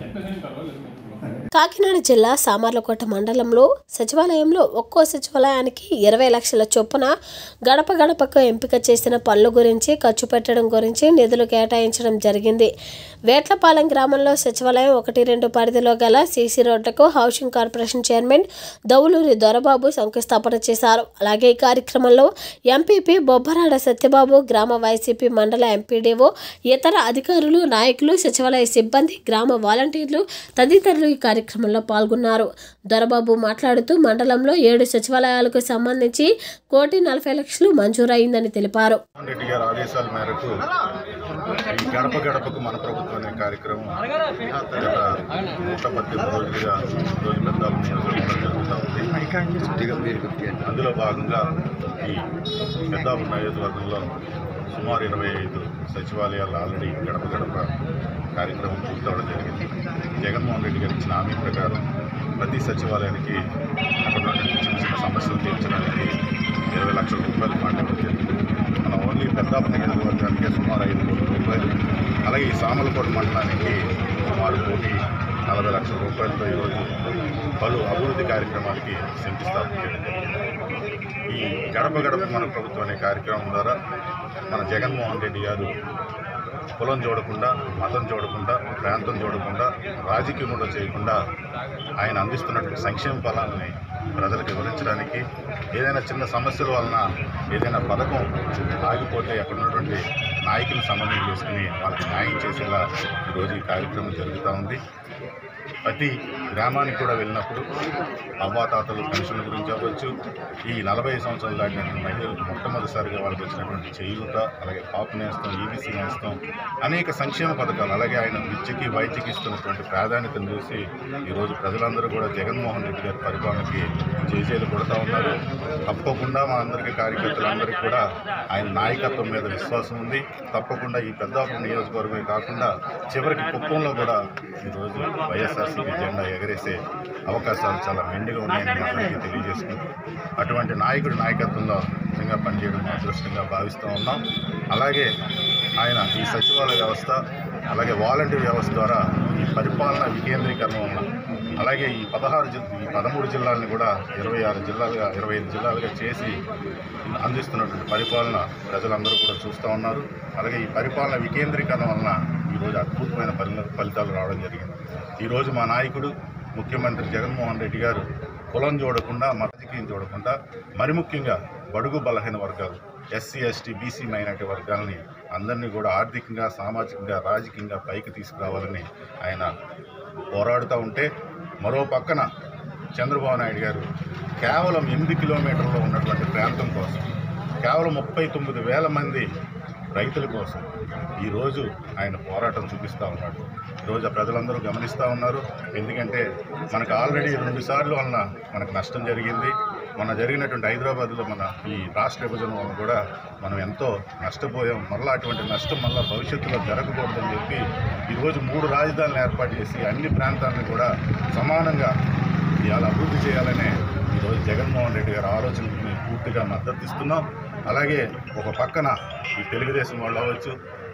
కాకినాడ జిల్లా సామర్లకోట మండలంలో సచివాలయంలో ఒక్కో సచివాలయానికి ఇరవై లక్షల చొప్పున గడప గడపకు ఎంపిక చేసిన పనుల గురించి ఖర్చు పెట్టడం గురించి నిధులు కేటాయించడం జరిగింది వేట్లపాలెం గ్రామంలో సచివాలయం ఒకటి రెండు పరిధిలో గల సీసీ రోడ్లకు housing corporation chairman Dauluri Dorababu శంకుస్థాపన చేశారు అలాగే ఈ కార్యక్రమంలో ఎంపీపీ బొబ్బరాడ సత్యబాబు గ్రామ వైసీపీ మండల ఎంపీడీఓ ఇతర అధికారులు నాయకులు సచివాలయ సిబ్బంది గ్రామ వాలంటీర్లు తదితరులు ఈ కార్యక్రమంలో పాల్గొన్నారు దొరబాబు మాట్లాడుతూ మండలంలో ఏడు సచివాలయాలకు సంబంధించి కోటి నలభై లక్షలు మంజూరైందని తెలిపారు రెడ్డి గారి ఆదేశాల మేరకు ఈ గడప గడపకు మన ప్రభుత్వం అనే కార్యక్రమం గత నూట పద్దెనిమిది రోజులుగా రోజు పెద్దాల నియోజకవర్గంలో జరుగుతూ ఉంది అందులో భాగంగా ఈ పెద్దాపురం నియోజకవర్గంలో సుమారు ఇరవై ఐదు సచివాలయాలు ఆల్రెడీ గడప గడప కార్యక్రమం పూర్తవడం జరిగింది జగన్మోహన్ రెడ్డి గారు ఇచ్చిన హామీ ప్రకారం ప్రతి సచివాలయానికి అక్కడ ఉన్నటువంటి చిన్న చిన్న సమస్యలు తీర్చడానికి ఇరవై లక్షల రూపాయలు ఫండ్ ఇవ్వడం జరిగింది మనం ఓన్లీ పెద్దాపురం నియోజకవర్గానికి సుమారు ఐదు కోట్ల రూపాయలు అలాగే ఈ సామలకోట మండలానికి సుమారు కోటి నలభై లక్షల రూపాయలతో ఈరోజు పలు అభివృద్ధి కార్యక్రమాలకి శంకుస్థాపన చేయడం జరిగింది ఈ గడప గడప మన ప్రభుత్వం అనే కార్యక్రమం ద్వారా మన జగన్మోహన్ రెడ్డి గారు కులం చూడకుండా మతం చూడకుండా ప్రాంతం చూడకుండా రాజకీయం కూడా చేయకుండా ఆయన అందిస్తున్నటువంటి సంక్షేమ ఫలాలని ప్రజలకు వివరించడానికి ఏదైనా చిన్న సమస్యల వలన ఏదైనా పథకం ఆగిపోతే అక్కడ ఉన్నటువంటి నాయకులు సమన్వయం చేసుకుని వాళ్ళకి న్యాయం చేసేలా ఈరోజు ఈ కార్యక్రమం జరుగుతూ ఉంది ప్రతి గ్రామానికి కూడా వెళ్ళినప్పుడు అవ్వాతాతలు పెన్షన్ల గురించి అవ్వచ్చు ఈ నలభై సంవత్సరాలు దాటినటువంటి మహిళలకు మొట్టమొదటిసారిగా వాళ్ళకి వచ్చినటువంటి చేయూత అలాగే పాపు నేస్తం ఈబీసీ నేస్తం అనేక సంక్షేమ పథకాలు అలాగే ఆయన విద్యకి వైద్యకి ఇస్తున్నటువంటి ప్రాధాన్యతను చూసి ఈరోజు ప్రజలందరూ కూడా జగన్మోహన్ రెడ్డి గారి పరిపాలనకి జేజేలు కొడతా ఉన్నారు తప్పకుండా మా అందరికీ కార్యకర్తలందరికీ కూడా ఆయన నాయకత్వం మీద విశ్వాసం ఉంది తప్పకుండా ఈ పెద్దాపురం నియోజకవర్గమే కాకుండా చివరికి కుప్పంలో కూడా ఈరోజు వైఎస్ఆర్సీపీ జెండా ఎగరేసే అవకాశాలు చాలా మెండుగా ఉన్నాయని మీ అందరికీ తెలియజేసుకుంటూ అటువంటి నాయకుడి నాయకత్వంలో నిజంగా పనిచేయడం అదృష్టంగా భావిస్తూ ఉన్నాం అలాగే ఆయన ఈ సచివాలయ వ్యవస్థ అలాగే వాలంటీర్ వ్యవస్థ ద్వారా ఈ పరిపాలన వికేంద్రీకరణ వలన అలాగే ఈ పదహారు జిల్ ఈ పదమూడు జిల్లాలను కూడా ఇరవై ఆరు జిల్లాలుగా ఇరవై ఐదు జిల్లాలుగా చేసి అందిస్తున్నటువంటి పరిపాలన ప్రజలందరూ కూడా చూస్తూ ఉన్నారు అలాగే ఈ పరిపాలన వికేంద్రీకరణ వలన ఈరోజు అద్భుతమైన ఫలి ఫలితాలు రావడం జరిగింది ఈరోజు మా నాయకుడు ముఖ్యమంత్రి జగన్మోహన్ రెడ్డి గారు కులం చూడకుండా మతజీకీయం చూడకుండా మరి ముఖ్యంగా బడుగు బలహీన వర్గాలు ఎస్సీ ఎస్టీ బీసీ మైనార్టీ వర్గాలని అందరినీ కూడా ఆర్థికంగా సామాజికంగా రాజకీయంగా పైకి తీసుకురావాలని ఆయన పోరాడుతూ ఉంటే మరో పక్కన చంద్రబాబు నాయుడు గారు కేవలం ఎనిమిది కిలోమీటర్లో ఉన్నటువంటి ప్రాంతం కోసం కేవలం ముప్పై తొమ్మిది వేల మంది రైతుల కోసం ఈరోజు ఆయన పోరాటం చూపిస్తూ ఉన్నాడు ఈరోజు ఆ ప్రజలందరూ గమనిస్తూ ఉన్నారు ఎందుకంటే మనకు ఆల్రెడీ రెండు సార్లు వలన మనకు నష్టం జరిగింది మొన్న జరిగినటువంటి హైదరాబాద్లో మన ఈ రాష్ట్ర విభజన వలన కూడా మనం ఎంతో నష్టపోయాం మళ్ళీ అటువంటి నష్టం మళ్ళీ భవిష్యత్తులో జరగకూడదని చెప్పి ఈరోజు మూడు రాజధానులు ఏర్పాటు చేసి అన్ని ప్రాంతాలను కూడా సమానంగా ఇవాళ అభివృద్ధి చేయాలనే ఈరోజు జగన్మోహన్ రెడ్డి గారి ఆలోచనకి మేము పూర్తిగా మద్దతు ఇస్తున్నాం అలాగే ఒక పక్కన ఈ తెలుగుదేశం వాళ్ళు అవ్వచ్చు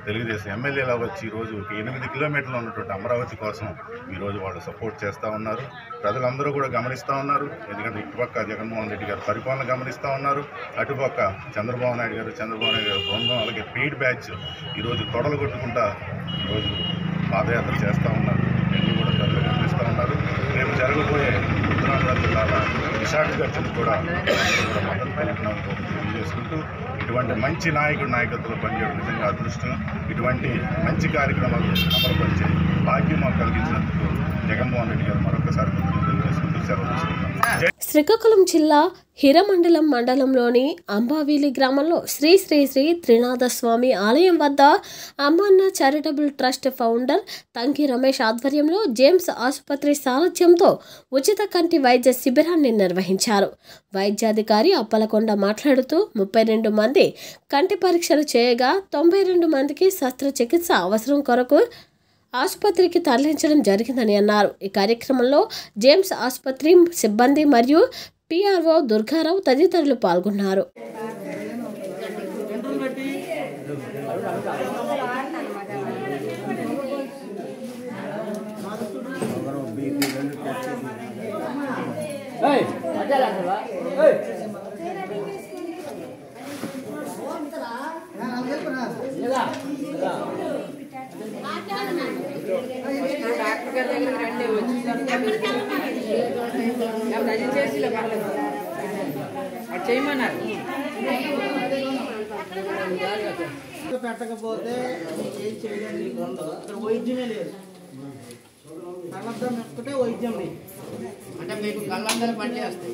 తెలుగుదేశం ఎమ్మెల్యేలా వచ్చి ఈరోజు ఒక ఎనిమిది కిలోమీటర్లు ఉన్నటువంటి అమరావతి కోసం ఈరోజు వాళ్ళు సపోర్ట్ చేస్తూ ఉన్నారు ప్రజలందరూ కూడా గమనిస్తూ ఉన్నారు ఎందుకంటే ఇటుపక్క జగన్మోహన్ రెడ్డి గారు పరిపాలన గమనిస్తూ ఉన్నారు అటుపక్క చంద్రబాబు నాయుడు గారు చంద్రబాబు నాయుడు గారు బృందం అలాగే పెయిడ్ బ్యాచ్ ఈరోజు తొడలు కొట్టుకుంటా ఈరోజు పాదయాత్ర చేస్తూ ఉన్నారు ఇవన్నీ కూడా ప్రజలు గమనిస్తూ ఉన్నారు రేపు జరగబోయే ఉత్తరాంధ్ర జిల్లాల విశాఖ గర్జన కూడా అందరూ కూడా మద్దతు పలికినందుకు తెలియజేసుకుంటూ ఇటువంటి మంచి నాయకుడు నాయకత్వంలో పనిచేయడం నిజంగా అదృష్టం ఇటువంటి మంచి కార్యక్రమాలు అమలుపరిచే భాగ్యం మాకు కలిగించినందుకు జగన్మోహన్ రెడ్డి గారు మరొకసారి కృతజ్ఞతలు తెలియజేసుకుంటూ సెలవు తీసుకుంటాం జై శ్రీకాకుళం జిల్లా హిరమండలం మండలంలోని అంబావీలి గ్రామంలో శ్రీ శ్రీ శ్రీ త్రినాథ స్వామి ఆలయం వద్ద Ammanna charitable trust founder Tanki Ramesh ఆధ్వర్యంలో జేమ్స్ ఆసుపత్రి సారథ్యంతో ఉచిత కంటి వైద్య శిబిరాన్ని నిర్వహించారు వైద్యాధికారి అప్పలకొండ మాట్లాడుతూ ముప్పై రెండు మంది కంటి పరీక్షలు చేయగా తొంభై రెండు మందికి శస్త్రచికిత్స అవసరం కొరకు ఆసుపత్రికి తరలించడం జరిగిందని అన్నారు ఈ కార్యక్రమంలో జేమ్స్ ఆసుపత్రి సిబ్బంది మరియు పిఆర్ఓ దుర్గారావు తదితరులు పాల్గొన్నారు డాక్టర్ గారి దగ్గరికి రండి వచ్చి చేసి అది చేయమన్నారు పెట్టకపోతే ఏం చేయలేదు నీకు ఉండదు ఇక్కడ వైద్యమే లేదు కళ్ళద్దాం ఒక్కటే వైద్యం మీకు అంటే మీకు కళ్ళందరూ పనిచేస్తాయి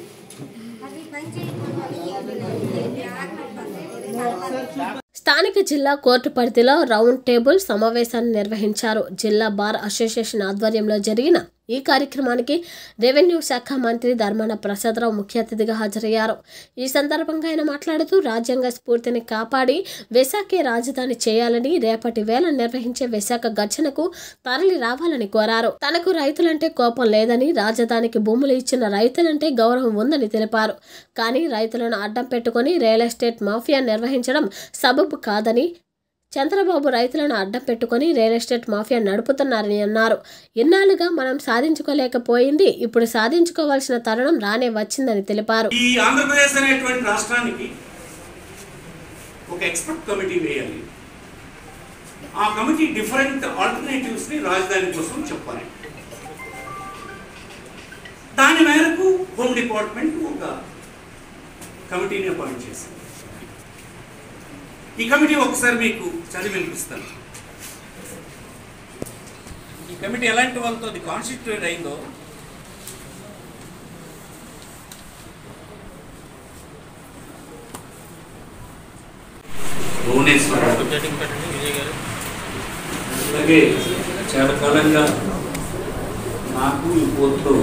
స్థానిక జిల్లా కోర్టు పరిధిలో రౌండ్ టేబుల్ సమావేశాన్ని నిర్వహించారు జిల్లా బార్ అసోసియేషన్ ఆధ్వర్యంలో జరిగిన ఈ కార్యక్రమానికి రెవెన్యూ శాఖ మంత్రి ధర్మాన ప్రసాదరావు ముఖ్య అతిథిగా హాజరయ్యారు ఈ సందర్భంగా ఆయన మాట్లాడుతూ రాజ్యాంగ స్ఫూర్తిని కాపాడి విశాఖే రాజధాని చేయాలని రేపటి వేళ నిర్వహించే విశాఖ గర్జనకు తరలి రావాలని కోరారు తనకు రైతులంటే కోపం లేదని రాజధానికి భూములు ఇచ్చిన రైతులంటే గౌరవం ఉందని తెలిపారు కానీ రైతులను అడ్డం పెట్టుకుని రియల్ ఎస్టేట్ మాఫియా నిర్వహించడం సబబు కాదని చంద్రబాబు రైతులను అడ్డం పెట్టుకుని రియల్ ఎస్టేట్ మాఫియా నడుపుతున్నారని అన్నారు ఇన్నాళ్లుగా మనం సాధించుకోలేకపోయింది ఇప్పుడు సాధించుకోవాల్సిన తరుణం రానే వచ్చిందని తెలిపారు ఈ ఆంధ్రప్రదేశ్ అనేటువంటి రాష్ట్రానికి ఒక ఎక్స్పర్ట్ కమిటీ వేయాలి ఆ కమిటీ డిఫరెంట్ ఆల్టర్నేటివ్స్ ని రాజధాని కోసం చెప్పాలి దాని మేరకు హోమ్ డిపార్ట్మెంట్ ఒక కమిటీని అపాయింట్ చేసింది ఈ కమిటీ ఒకసారి మీకు చదివి వినిపిస్తాను ఈ కమిటీ ఎలాంటి వాళ్ళతో అది కాన్స్టిట్యూట్ అయిందో భువనేశ్వర్ అలాగే చాలా కాలంగా నాకు ఈ కోర్టులో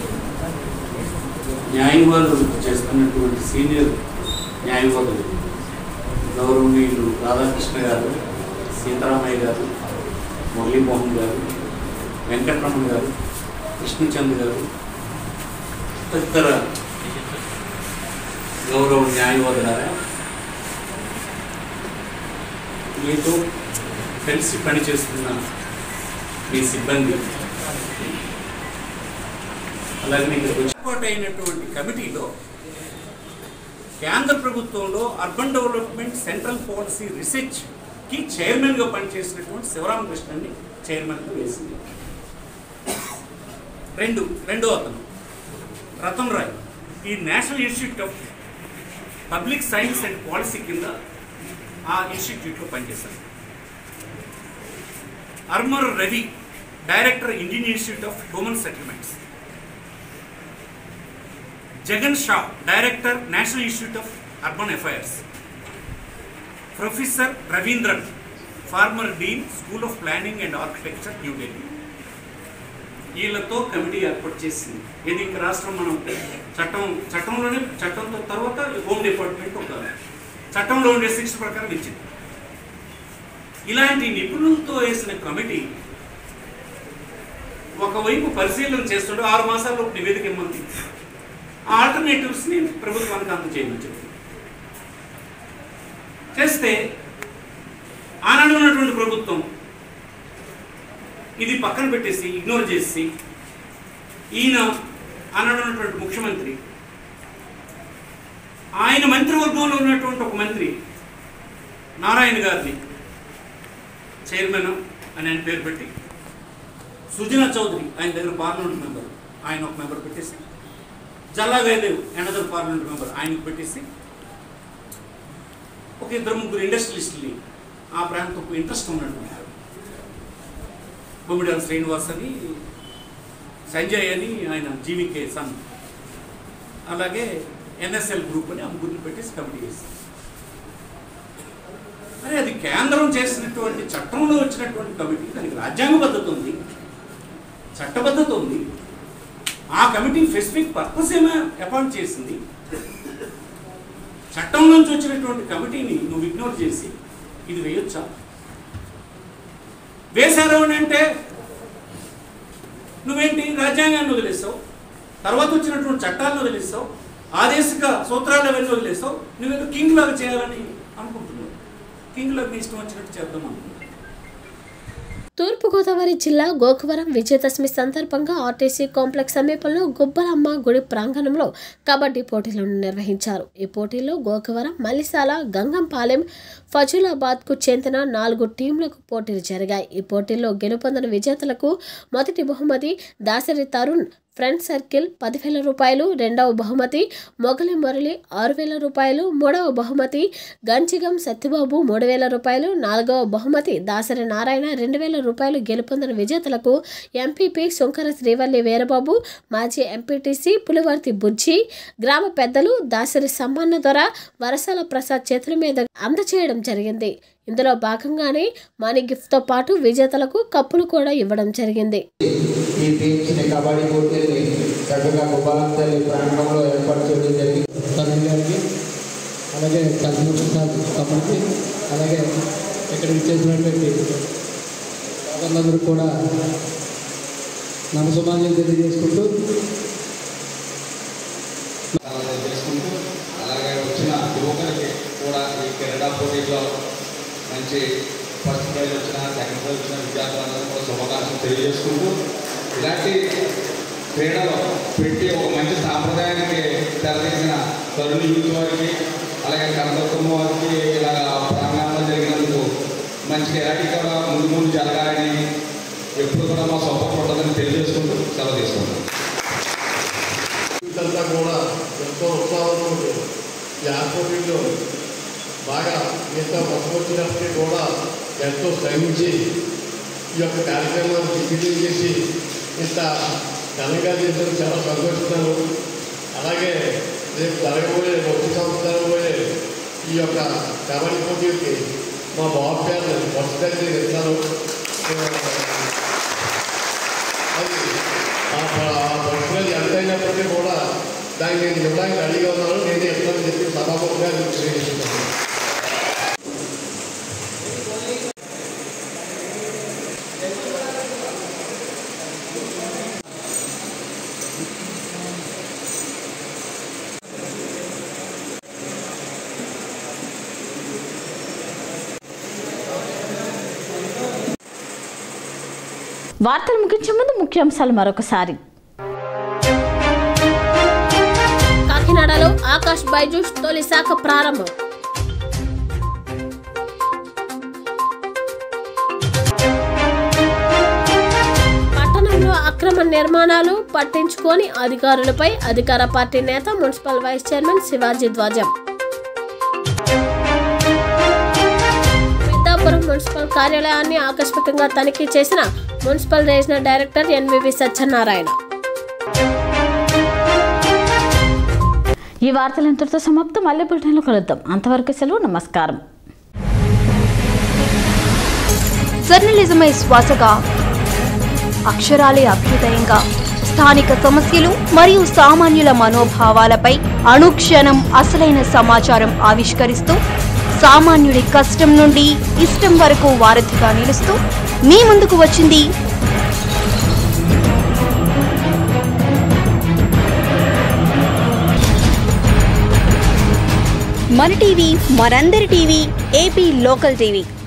న్యాయవాదులు చేస్తున్నటువంటి సీనియర్ న్యాయవాదులు గౌరవనీయులు రాధాకృష్ణ గారు సీతారామయ్య గారు మురళీమోహన్ గారు వెంకటరమణ గారు కృష్ణచంద్ గారు తదితర గౌరవ న్యాయవాదులారా మీతో కలిసి పనిచేస్తున్న మీ సిబ్బంది అలాగే ఇక్కడికి ఏర్పాటు అయినటువంటి కమిటీలో కేంద్ర ప్రభుత్వంలో urban development central policy research కి చైర్మన్ గా పనిచేసినటువంటి శివరామకృష్ణని చైర్మన్ గా వేసింది రెండు రెండో అతను రతన్ రాయ్ ఈ national institute of public science and policy కింద ఆ ఇన్స్టిట్యూట్లో పనిచేశారు Aromar Revi director Indian institute of human settlements Jagan Shah director national institute of urban affairs professor Ravindran former dean school of planning and architecture New Delhi వీళ్ళతో కమిటీ ఏర్పాటు చేసింది ఇది ఇంక రాష్ట్రం మనం చట్టం చట్టంలోనే చట్టంతో తర్వాత హోమ్ డిపార్ట్మెంట్ ఒక చట్టంలో ఉండే శిక్ష ప్రకారం ఇచ్చింది ఇలాంటి నిపుణులతో వేసిన కమిటీ ఒకవైపు పరిశీలన చేస్తుంటే ఆరు మాసాల్లో నివేదిక ఇమ్మంది ఆ ఆల్టర్నేటివ్స్ని ప్రభుత్వానికి అందజేయమని చెప్పింది చేస్తే ఆనాడు ఉన్నటువంటి ప్రభుత్వం ఇది పక్కన పెట్టేసి ఇగ్నోర్ చేసి ఈయన ఆనాడు ఉన్నటువంటి ముఖ్యమంత్రి ఆయన మంత్రివర్గంలో ఉన్నటువంటి ఒక మంత్రి నారాయణ గారిని చైర్మన్ అని ఆయన పేరు పెట్టి సుజనా చౌదరి ఆయన దగ్గర పార్లమెంట్ మెంబర్ ఆయన ఒక మెంబర్ పెట్టేసి Galla Jayadev another parliament member ఆయనకు పెట్టేసి ఒక ఇద్దరు ముగ్గురు ఇండస్ట్రియలిస్టుని ఆ ప్రాంతంకు ఇంట్రెస్ట్ ఉన్నటువంటి బొమ్మిడాల శ్రీనివాస్ అని సంజయ్ అని ఆయన జీవికే సన్ అలాగే ఎన్ఎస్ఎల్ గ్రూప్ అని ఆ ముగ్గురిని పెట్టేసి కమిటీ చేశారు మరి అది కేంద్రం చేసినటువంటి చట్టంలో వచ్చినటువంటి కమిటీ దానికి రాజ్యాంగ పద్ధతి ఉంది చట్టబద్ధత ఉంది ఆ కమిటీ స్పెసిఫిక్ పర్పస్ ఏమో అపాయింట్ చేసింది చట్టం నుంచి వచ్చినటువంటి కమిటీని నువ్వు ఇగ్నోర్ చేసి ఇది వేయొచ్చా వేశారు అని అంటే నువ్వేంటి రాజ్యాంగాన్ని వదిలేస్తావు తర్వాత వచ్చినటువంటి చట్టాలను వదిలేస్తావు ఆదేశిక సూత్రాలు అవన్నీ వదిలేస్తావు నువ్వేదో కింగ్ లాగా చేయాలని అనుకుంటున్నావు కింగ్ లాగా నీ ఇష్టం వచ్చినట్టు చేద్దాం అనుకుంటున్నావు తూర్పుగోదావరి జిల్లా గోకవరం విజయదశమి సందర్భంగా ఆర్టీసీ కాంప్లెక్స్ సమీపంలో గుబ్బలమ్మ గుడి ప్రాంగణంలో కబడ్డీ పోటీలను నిర్వహించారు ఈ పోటీల్లో గోకవరం మల్లిసాల గంగంపాలెం ఫజులాబాద్కు చెందిన నాలుగు టీంలకు పోటీలు జరిగాయి ఈ పోటీల్లో గెలుపొందిన విజేతలకు మొదటి బహుమతి దాసరి తరుణ్ ఫ్రెండ్ సర్కిల్ పదివేల రూపాయలు రెండవ బహుమతి మొగలి మురళి ఆరు వేల రూపాయలు మూడవ బహుమతి గంచిగం సత్యబాబు మూడు వేల రూపాయలు నాలుగవ బహుమతి దాసరి నారాయణ రెండు వేల రూపాయలు గెలుపొందిన విజేతలకు ఎంపీపీ శంకర శ్రీవల్లి వీరబాబు మాజీ ఎంపీటీసీ పులివర్తి బుజ్జి గ్రామ పెద్దలు దాసరి సమ్మాన దొర వరసాల ప్రసాద్ చేతుల మీద అందచేయడం జరిగింది ఇందులో భాగంగానే మనీ గిఫ్ట్తో పాటు విజేతలకు కప్పులు కూడా ఇవ్వడం జరిగింది ఈ టీమ్స్ని కబడ్డీ పోటీల్ని చక్కగా గోపాలం తల్లి ప్రాంగణంలో ఏర్పాటు చేయడం జరిగింది తరుణ్ గారికి అలాగే కల్పన ప్రసాద్ కమల్కి అలాగే ఇక్కడికి చేసినటువంటి సోదరులందరూ కూడా నమస్కారాలు తెలియజేసుకుంటూ చేసుకుంటూ అలాగే వచ్చిన యువకులకి కూడా ఈ క్రీడా పోటీల్లో మంచి ఫస్ట్ ప్రైజ్ వచ్చిన సెకండ్ ప్రైజ్ వచ్చిన విద్యార్థులందరూ కూడా శుభాకాంక్షలు తెలియజేసుకుంటూ ఇలాంటి క్రీడలు పెట్టి ఒక మంచి సాంప్రదాయానికి తెరదీసిన తరుణ్ యూత్ వారికి అలాగే కనకదుర్గమ్మ వారికి ఇలాగ ప్రాంగణంలో జరిగినందుకు మంచిగా ఇలాంటి కూడా ముందు ముందు జరగాలని ఎప్పుడు కూడా మా సపోర్ట్ ఉంటుందని తెలియజేసుకుంటూ సెలవు తీసుకుంటాం అంతా కూడా ఎంతో ఉత్సాహంతో ఉంటుంది ఈ ఆర్పోటీల్లో బాగా ఎంతో వచ్చినప్పటికీ కూడా ఎంతో శ్రమించి ఈ యొక్క కార్యక్రమాన్ని దిగ్విజయం చేసి ఇంత ఘనంగా చేసిన చాలా సంతోషిస్తాను అలాగే రేపు జరగబోయే వచ్చే సంవత్సరం పోయే ఈ యొక్క కబడ్డీ పోటీలకి మా బాబు పేరు ఫస్ట్ తల్లి ఇస్తాను అది ఆ పర్సనల్ ఎంత అయినప్పటికీ కూడా దాన్ని నేను ఇవ్వడానికి రెడీగా ఉన్నాను నేనే ఇస్తానని చెప్పి సభాముఖంగా మీకు తెలియజేస్తున్నాను వార్తలు ముగించే ముందు ముఖ్యాంశాలు మరొకసారి కాకినాడలో ఆకాష్ బైజూస్ తొలి శాఖ ప్రారంభం పట్టణంలో అక్రమ నిర్మాణాలు పట్టించుకొని అధికారులపై అధికార పార్టీ నేత మున్సిపల్ వైస్ చైర్మన్ శివాజీ ధ్వజం పెద్దాపురం మున్సిపల్ కార్యాలయాన్ని ఆకస్మికంగా తనిఖీ చేసిన municipal regional director NVV Satyanarayana ఈ వార్తలు ఇంతటితో సమాప్తం మళ్ళీ బులెటిన్లో కలుద్దాం అంతవరకు సెలవు నమస్కారం జర్నలిజమే శ్వాసగా అక్షరాలే అభ్యుదయంగా స్థానిక సమస్యలు మరియు సామాన్యుల మనోభావాలపై అనుక్షణం అసలైన సమాచారం ఆవిష్కరిస్తూ సామాన్యుడి కష్టం నుండి ఇష్టం వరకు వారధిగా నిలుస్తూ మీ ముందుకు వచ్చింది మన టీవీ మనందరి టీవీ ఏపీ లోకల్ టీవీ